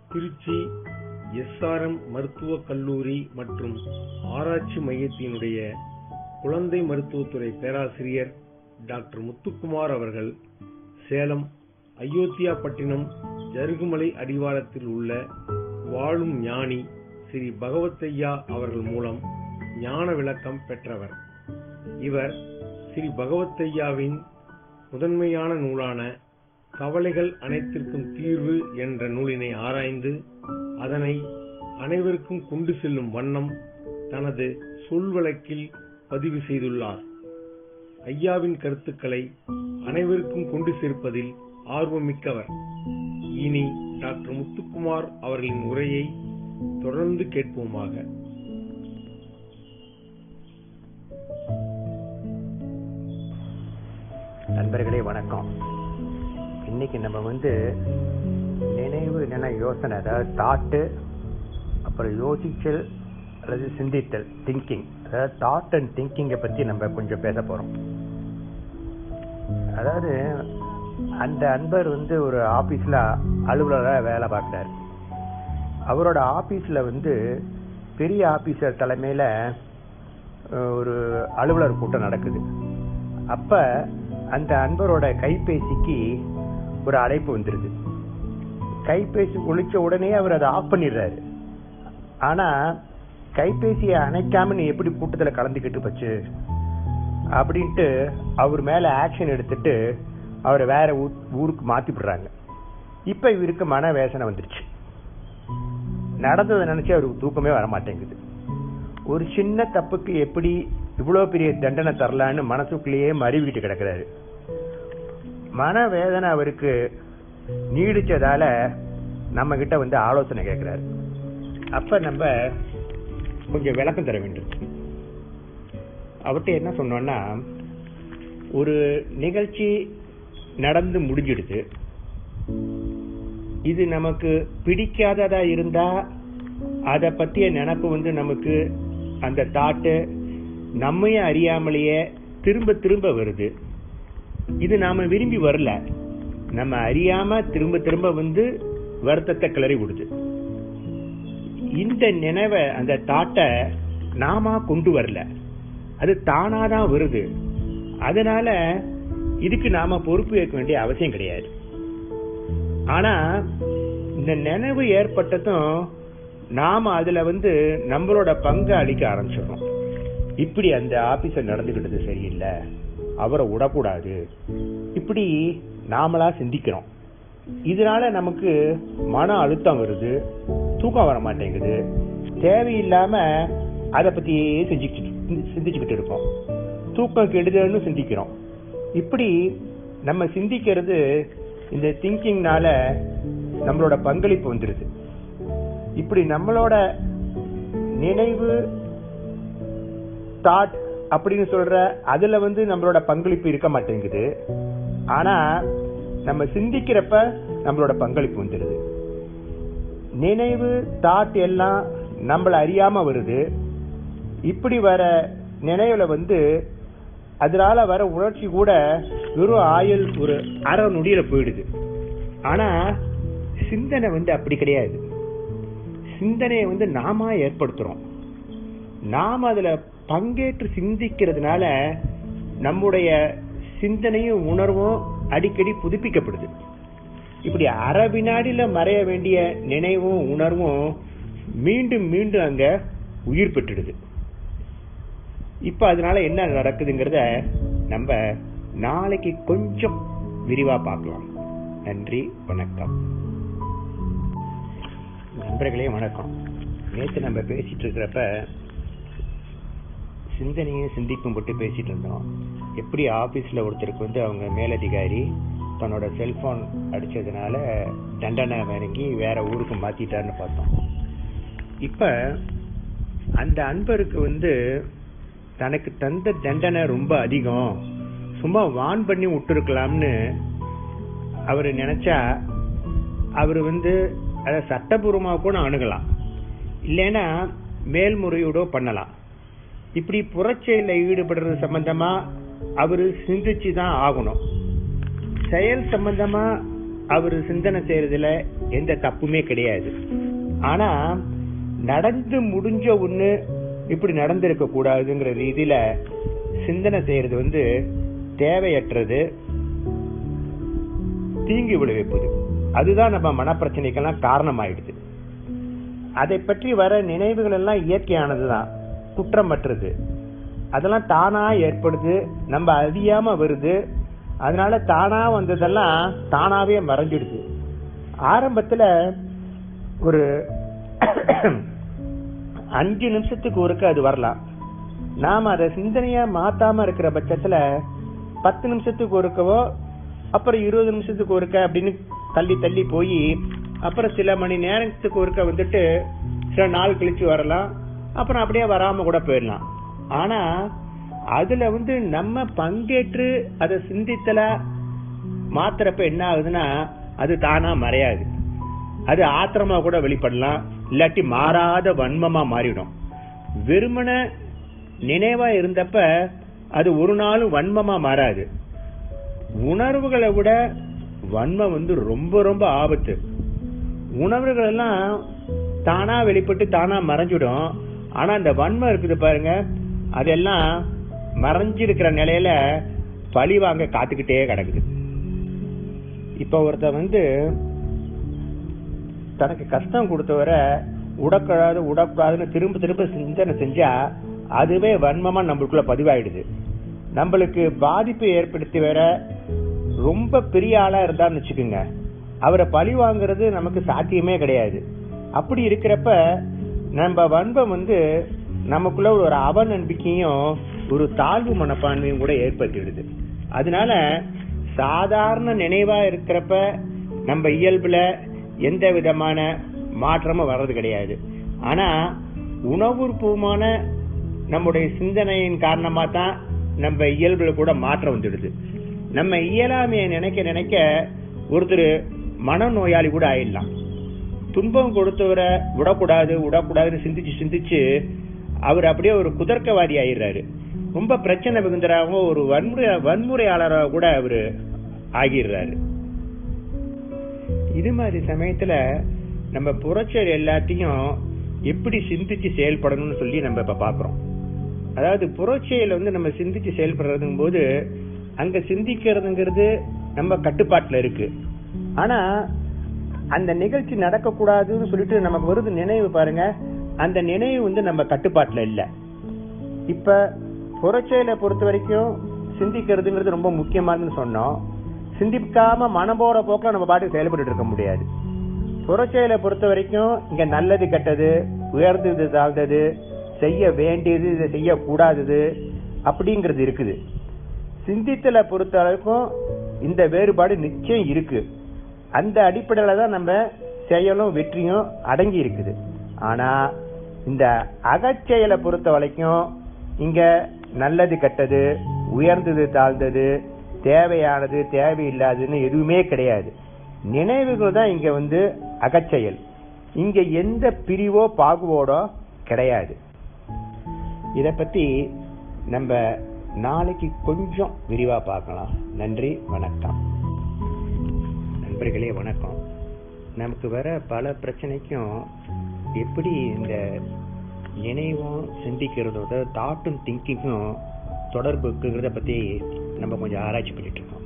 Trichy SRM மருத்துவக் கல்லூரி மற்றும் ஆராய்ச்சி மையத்தினுடைய குழந்தை மருத்துவத்துறை பேராசிரியர் டாக்டர் முத்துக்குமார் அவர்கள் சேலம் அயோத்தியாபட்டினம் ஜருகுமலை அடிவாரத்தில் உள்ள வாழும் ஞானி ஸ்ரீ பகவத்தையா அவர்கள் மூலம் ஞான விளக்கம் பெற்றவர் இவர் ஸ்ரீ பகவத்தையாவின் முதன்மையான நூலான கவலைகள் அனைத்திற்கும் தீர்வு என்ற நூலினை ஆராய்ந்து அதனை அனைவருக்கும் கொண்டு செல்லும் வண்ணம் தனது சொல்வழக்கில் பதிவு செய்துள்ளார் ஐயாவின் கருத்துக்களை அனைவருக்கும் கொண்டு சேர்ப்பதில் ஆர்வமிக்கவர் இனி டாக்டர் முத்துக்குமார் அவர்களின் உரையை தொடர்ந்து கேட்போமாக நண்பர்களே வணக்கம் இன்னைக்கு நம்ம வந்து நினைவு நினை யோசனை அதாவது தாட்டு அப்புறம் யோசிச்சல் அல்லது சிந்தித்தல் திங்கிங் அதாவது தாட் அண்ட் திங்கிங்கை பற்றி நம்ம கொஞ்சம் பேச போகிறோம் அதாவது அந்த அன்பர் வந்து ஒரு ஆஃபீஸில் அலுவலராக வேலை பார்க்குறாரு அவரோட ஆஃபீஸில் வந்து பெரிய ஆஃபீஸர் தலைமையில் ஒரு அலுவலர் கூட்டம் நடக்குது அப்போ அந்த அன்பரோட கைபேசிக்கு ஒரு அழைப்பு வந்துருது கைபேசி ஒழிச்ச உடனே அவர் அதை ஆஃப் பண்ணிடுறாரு ஆனா கைபேசியை அணைக்காம நீ எப்படி கூட்டத்துல கலந்துக்கிட்டு பச்சு அப்படின்ட்டு அவர் மேல ஆக்ஷன் எடுத்துட்டு அவரை வேற ஊருக்கு மாத்தி விடுறாங்க இப்ப இவருக்கு மன வேசனை வந்துருச்சு நடந்ததை நினைச்சு அவருக்கு தூக்கமே வர மாட்டேங்குது ஒரு சின்ன தப்புக்கு எப்படி இவ்வளவு பெரிய தண்டனை தரலான்னு மனசுக்குள்ளேயே மறிவிக்கிட்டு கிடக்குறாரு மன வேதனை அவருக்கு நீடிச்சதால நம்ம கிட்ட வந்து ஆலோசனை கேட்கிறாரு அப்ப நம்ம கொஞ்சம் விளக்கம் தர வேண்டும் அவர்கிட்ட என்ன சொன்னோம்னா ஒரு நிகழ்ச்சி நடந்து முடிஞ்சிடுது இது நமக்கு பிடிக்காததா இருந்தா அத பத்திய நினப்பு வந்து நமக்கு அந்த தாட்டு நம்மையும் அறியாமலேயே திரும்ப திரும்ப வருது இது நாம விரும்பி வரல நம்ம அறியாம திரும்ப திரும்ப வந்து வருத்தத்தை கிளறி விடுது இந்த நினைவை அந்த தாட்டை நாம கொண்டு வரல அது தானாதான் வருது அதனால இதுக்கு நாம பொறுப்பு ஏற்க வேண்டிய அவசியம் கிடையாது ஆனா இந்த நினைவு ஏற்பட்டதும் நாம அதுல வந்து நம்மளோட பங்கு அளிக்க ஆரம்பிச்சிடறோம் இப்படி அந்த ஆபீசர் நடந்துகிட்டது சரியில்லை அவரை விடக்கூடாது இப்படி நாமளா சிந்திக்கிறோம் இதனால நமக்கு மன அழுத்தம் வருது தூக்கம் வர மாட்டேங்குது தேவையில்லாம அதை பத்தியே செஞ்சுக்கிட்டு சிந்திச்சுக்கிட்டு இருக்கோம் தூக்கம் கெடுதல்னு சிந்திக்கிறோம் இப்படி நம்ம சிந்திக்கிறது இந்த திங்கிங்னால நம்மளோட பங்களிப்பு வந்துருது இப்படி நம்மளோட நினைவு தாட் அப்படின்னு சொல்ற அதுல வந்து நம்மளோட பங்களிப்பு இருக்க மாட்டேங்குது ஆனா நம்ம சிந்திக்கிறப்ப நம்மளோட பங்களிப்பு வந்துடுது நினைவு தாட் எல்லாம் நம்மள அறியாம வருது இப்படி வர நினைவுல வந்து அதனால வர உணர்ச்சி கூட வெறும் ஆயுள் ஒரு அரை நொடியில போயிடுது ஆனா சிந்தனை வந்து அப்படி கிடையாது சிந்தனையை வந்து நாம ஏற்படுத்துறோம் நாம அதுல பங்கேற்று சிந்திக்கிறதுனால நம்முடைய சிந்தனையும் உணர்வும் அடிக்கடி புதுப்பிக்கப்படுது இப்படி அரை வினாடியில மறைய வேண்டிய நினைவும் உணர்வும் மீண்டும் மீண்டும் அங்க உயிர் பெற்றுடுது இப்ப அதனால என்ன நடக்குதுங்கிறத நம்ம நாளைக்கு கொஞ்சம் விரிவா பார்க்கலாம் நன்றி வணக்கம் நண்பர்களே வணக்கம் நேற்று நம்ம பேசிட்டு இருக்கிறப்ப சிந்தனையும் சிந்திப்பும் போட்டு பேசிட்டு இருந்தோம் எப்படி ஆபீஸ்ல ஒருத்தருக்கு வந்து அவங்க மேலதிகாரி தன்னோட செல்போன் அடிச்சதுனால தண்டனை வாங்கி வேற ஊருக்கு மாத்திட்டாருன்னு பார்த்தோம் இப்ப அந்த அன்பருக்கு வந்து தனக்கு தந்த தண்டனை ரொம்ப அதிகம் சும்மா வான் பண்ணி விட்டுருக்கலாம்னு அவரு நினைச்சா அவர் வந்து அதை சட்டபூர்வமாக கூட அணுகலாம் இல்லைன்னா மேல்முறையீடோ பண்ணலாம் இப்படி புறச்செயலில் ஈடுபடுறது சம்பந்தமா அவரு சிந்திச்சு தான் ஆகணும் செயல் சம்பந்தமா அவர் சிந்தனை செய்யறதுல எந்த தப்புமே கிடையாது ஆனா நடந்து முடிஞ்ச ஒண்ணு இப்படி நடந்திருக்க கூடாதுங்கிற ரீதியில சிந்தனை செய்யறது வந்து தேவையற்றது தீங்கு விளைவிப்பது அதுதான் நம்ம மனப்பிரச்சனைக்கெல்லாம் காரணமாயிடுது அதை பற்றி வர நினைவுகள் எல்லாம் இயற்கையானதுதான் குற்றமற்றது அதெல்லாம் தானா ஏற்படுது நம்ம அறியாம வருது அதனால தானா வந்ததெல்லாம் தானாவே மறைஞ்சிடுது ஆரம்பத்துல ஒரு அஞ்சு நிமிஷத்துக்கு ஒருக்க அது வரலாம் நாம அதை சிந்தனையா மாத்தாம இருக்கிற பட்சத்துல பத்து நிமிஷத்துக்கு ஒருக்கவோ அப்புறம் இருபது நிமிஷத்துக்கு ஒருக்க அப்படின்னு தள்ளி தள்ளி போய் அப்புறம் சில மணி நேரத்துக்கு ஒருக்க வந்துட்டு சில நாள் கழிச்சு வரலாம் அப்புறம் அப்படியே வராம கூட போயிடலாம் ஆனா அதுல வந்து நம்ம பங்கேற்று அதை சிந்தித்தல மாத்திரப்ப என்ன ஆகுதுன்னா அது தானா மறையாது அது ஆத்திரமா கூட வெளிப்படலாம் இல்லாட்டி மாறாத வன்மமா மாறிடும் வெறுமன நினைவா இருந்தப்ப அது ஒரு நாளும் வன்மமா மாறாது உணர்வுகளை விட வன்மம் வந்து ரொம்ப ரொம்ப ஆபத்து உணர்வுகள் எல்லாம் தானா வெளிப்பட்டு தானா மறைஞ்சிடும் ஆனா அந்த வன்மம் இருக்குது பாருங்க அதெல்லாம் மறைஞ்சிருக்கிற நிலையில பழி வாங்க காத்துக்கிட்டே கிடக்குது இப்ப ஒருத்த வந்து தனக்கு கஷ்டம் கொடுத்தவரை உடக்கூடாது உடக்கூடாதுன்னு திரும்ப திரும்ப சிந்தனை செஞ்சா அதுவே வன்மமா நம்மளுக்குள்ள பதிவாயிடுது நம்மளுக்கு பாதிப்பு ஏற்படுத்தி வேற ரொம்ப பெரிய ஆளா இருந்தான்னு வச்சுக்கோங்க அவரை பழி வாங்குறது நமக்கு சாத்தியமே கிடையாது அப்படி இருக்கிறப்ப நம்ம வன்பம் வந்து நமக்குள்ள ஒரு அவ நம்பிக்கையும் ஒரு தாழ்வு மனப்பான்மையும் கூட ஏற்பட்டுடுது அதனால சாதாரண நினைவா இருக்கிறப்ப நம்ம இயல்புல எந்த விதமான மாற்றமும் வர்றது கிடையாது ஆனா உணவுபூர்வமான நம்முடைய சிந்தனையின் காரணமா தான் நம்ம இயல்புல கூட மாற்றம் வந்துடுது நம்ம இயலாமைய நினைக்க நினைக்க ஒருத்தர் மனநோயாளி கூட ஆயிடலாம் துன்பம் கொடுத்தவரை விடக்கூடாது விடக்கூடாதுன்னு சிந்திச்சு சிந்திச்சு அவர் அப்படியே ஒரு குதர்க்கவாதி ஆயிடுறாரு ரொம்ப பிரச்சனை மிகுந்தராகவும் ஒரு வன்முறை வன்முறையாளராக கூட அவரு ஆகிடுறாரு இது மாதிரி சமயத்துல நம்ம புறச்செயல் எல்லாத்தையும் எப்படி சிந்திச்சு செயல்படணும்னு சொல்லி நம்ம இப்ப பாக்குறோம் அதாவது புறச்செயல் வந்து நம்ம சிந்திச்சு செயல்படுறதுங்கும் போது அங்க சிந்திக்கிறதுங்கிறது நம்ம கட்டுப்பாட்டுல இருக்கு ஆனா அந்த நிகழ்ச்சி நடக்க கூடாதுன்னு சொல்லிட்டு நமக்கு வருது நினைவு பாருங்க அந்த நினைவு வந்து நம்ம கட்டுப்பாட்டுல இல்ல இப்ப புறச்செயலை பொறுத்த வரைக்கும் சிந்திக்கிறதுங்கிறது ரொம்ப முக்கியமானதுன்னு சொன்னோம் சிந்திக்காம மனம் போற போக்கில் நம்ம பாட்டுக்கு செயல்பட்டு இருக்க முடியாது புறச்செயலை பொறுத்த வரைக்கும் இங்க நல்லது கெட்டது உயர்ந்தது தாழ்ந்தது செய்ய வேண்டியது இதை செய்யக்கூடாதது அப்படிங்கிறது இருக்குது சிந்தித்தலை பொறுத்த அளவுக்கும் இந்த வேறுபாடு நிச்சயம் இருக்கு அந்த அடிப்படையில தான் நம்ம செயலும் வெற்றியும் அடங்கி இருக்குது ஆனா இந்த அகச்செயலை பொறுத்த வரைக்கும் இங்க நல்லது கெட்டது உயர்ந்தது தாழ்ந்தது தேவையானது தேவையில்லாததுன்னு எதுவுமே கிடையாது நினைவுகள் தான் இங்க வந்து அகச்செயல் இங்க எந்த பிரிவோ பாகுவோடோ கிடையாது இத பத்தி நம்ம நாளைக்கு கொஞ்சம் விரிவா பார்க்கலாம் நன்றி வணக்கம் நண்பர்களே வணக்கம் நமக்கு வர பல பிரச்சனைக்கும் எப்படி இந்த நினைவும் சிந்திக்கிறதோட தாட்டும் திங்கிங்கும் தொடர்பு இருக்குங்கிறத பத்தி நம்ம கொஞ்சம் ஆராய்ச்சி பண்ணிட்டு இருக்கோம்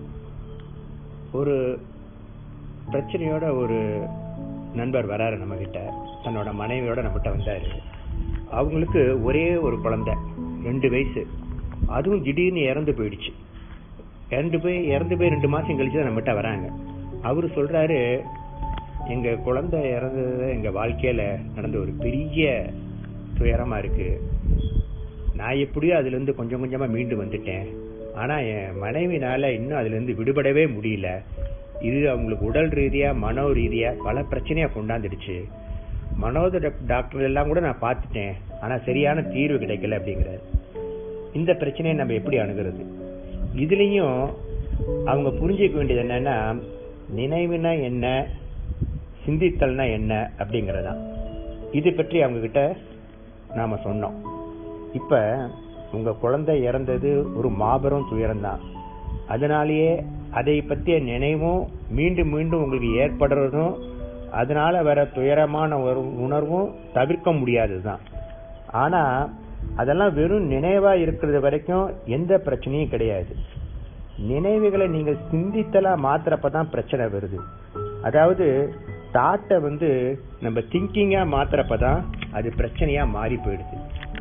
ஒரு பிரச்சனையோட ஒரு நண்பர் வராரு நம்ம கிட்ட தன்னோட மனைவியோட நம்மகிட்ட வந்தாரு அவங்களுக்கு ஒரே ஒரு குழந்தை ரெண்டு வயசு அதுவும் திடீர்னு இறந்து போயிடுச்சு இறந்து போய் இறந்து போய் ரெண்டு மாசம் கழிச்சு தான் நம்மகிட்ட வராங்க அவரு சொல்றாரு எங்க குழந்தை இறந்தது எங்க வாழ்க்கையில நடந்த ஒரு பெரிய துயரமா இருக்கு நான் எப்படியோ அதுல இருந்து கொஞ்சம் கொஞ்சமா மீண்டு வந்துட்டேன் ஆனா என் மனைவினால இன்னும் அதுல இருந்து விடுபடவே முடியல இது அவங்களுக்கு உடல் ரீதியா மனோ ரீதியா பல பிரச்சனையா கொண்டாந்துடுச்சு மனோத டாக்டர் எல்லாம் கூட நான் பார்த்துட்டேன் ஆனா சரியான தீர்வு கிடைக்கல அப்படிங்கிறாரு இந்த பிரச்சனையை நம்ம எப்படி அணுகிறது இதுலயும் அவங்க புரிஞ்சுக்க வேண்டியது என்னன்னா நினைவுனா என்ன சிந்தித்தல்னா என்ன அப்படிங்கறதான் இது பற்றி அவங்க கிட்ட நாம சொன்னோம் இப்ப உங்க குழந்தை இறந்தது ஒரு மாபெரும் துயரம் தான் அதனாலேயே அதை பற்றிய நினைவும் மீண்டும் மீண்டும் உங்களுக்கு ஏற்படுறதும் அதனால வர துயரமான ஒரு உணர்வும் தவிர்க்க முடியாதுதான் ஆனா அதெல்லாம் வெறும் நினைவா இருக்கிறது வரைக்கும் எந்த பிரச்சனையும் கிடையாது நினைவுகளை நீங்க சிந்தித்தலா மாத்துறப்பதான் பிரச்சனை வருது அதாவது தாட்டை வந்து நம்ம திங்கிங்கா மாத்துறப்பதான் அது பிரச்சனையா மாறி போயிடுது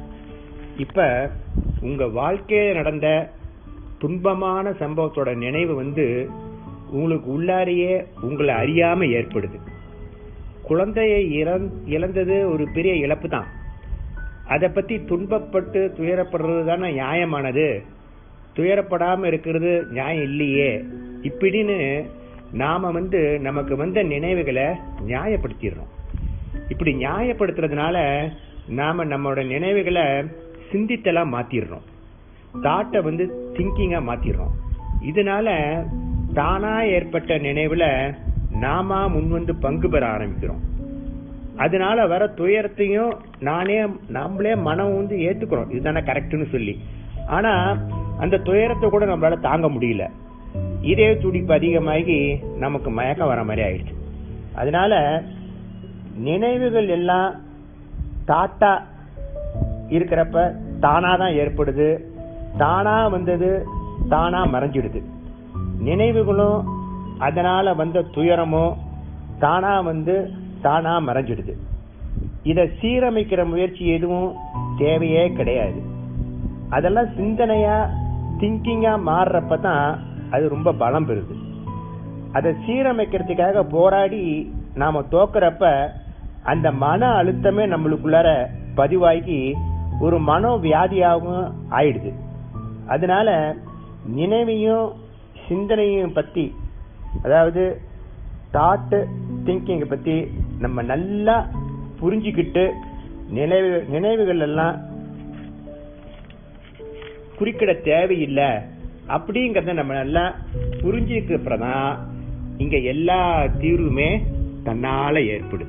இப்ப உங்க வாழ்க்கையில நடந்த துன்பமான சம்பவத்தோட நினைவு வந்து உங்களுக்கு உள்ளாரையே உங்களை அறியாம ஏற்படுது குழந்தையை இழந்தது ஒரு பெரிய இழப்பு தான் அதை பத்தி துன்பப்பட்டு துயரப்படுறது தானே நியாயமானது துயரப்படாம இருக்கிறது நியாயம் இல்லையே இப்படின்னு நாம வந்து நமக்கு வந்த நினைவுகளை நியாயப்படுத்திடுறோம் இப்படி நியாயப்படுத்துறதுனால நாம நம்மளோட நினைவுகளை சிந்தித்தலாம் மாத்திடுறோம் தாட்டை வந்து திங்கிங்கா மாத்திடுறோம் இதனால தானா ஏற்பட்ட நினைவுல நாம முன் வந்து பங்கு பெற ஆரம்பிக்கிறோம் அதனால வர துயரத்தையும் நானே நம்மளே மனம் வந்து ஏத்துக்கிறோம் இதுதானே கரெக்ட்னு சொல்லி ஆனா அந்த துயரத்தை கூட நம்மளால தாங்க முடியல இதே துடிப்பு அதிகமாகி நமக்கு மயக்கம் வர மாதிரி ஆயிடுச்சு அதனால நினைவுகள் எல்லாம் தாட்டா இருக்கிறப்ப தானா தான் ஏற்படுது தானா வந்தது தானா மறைஞ்சிடுது நினைவுகளும் அதனால வந்த துயரமோ தானா வந்து தானா மறைஞ்சிடுது இத சீரமைக்கிற முயற்சி எதுவும் தேவையே கிடையாது அதெல்லாம் சிந்தனையா திங்கிங்கா மாறுறப்பதான் அது ரொம்ப பலம் பெறுது அதை சீரமைக்கிறதுக்காக போராடி நாம தோக்குறப்ப அந்த மன அழுத்தமே நம்மளுக்குள்ளார பதிவாகி ஒரு மனோ வியாதியாகவும் ஆயிடுது அதனால நினைவையும் சிந்தனையும் பத்தி அதாவது தாட்டு திங்கிங் பத்தி நம்ம நல்லா புரிஞ்சுக்கிட்டு நினைவு நினைவுகள் எல்லாம் குறிக்கிட தேவையில்லை அப்படிங்கறத நம்ம நல்லா புரிஞ்சுக்கிறப்பதான் இங்க எல்லா தீர்வுமே தன்னால ஏற்படுது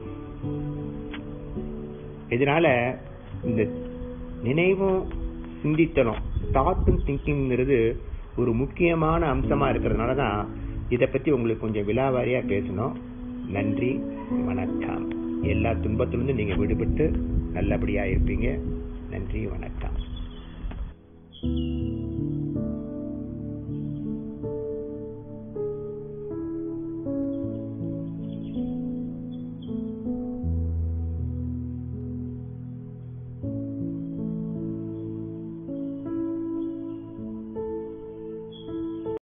இதனால இந்த நினைவும் சிந்தித்தலும் தாட்டும் திங்கிங்கிறது ஒரு முக்கியமான அம்சமா இருக்கிறதுனால தான் இதை பத்தி உங்களுக்கு கொஞ்சம் விலாவாரியா பேசணும் நன்றி வணக்கம் எல்லா துன்பத்திலிருந்து நீங்க விடுபட்டு நல்லபடியா இருப்பீங்க நன்றி வணக்கம்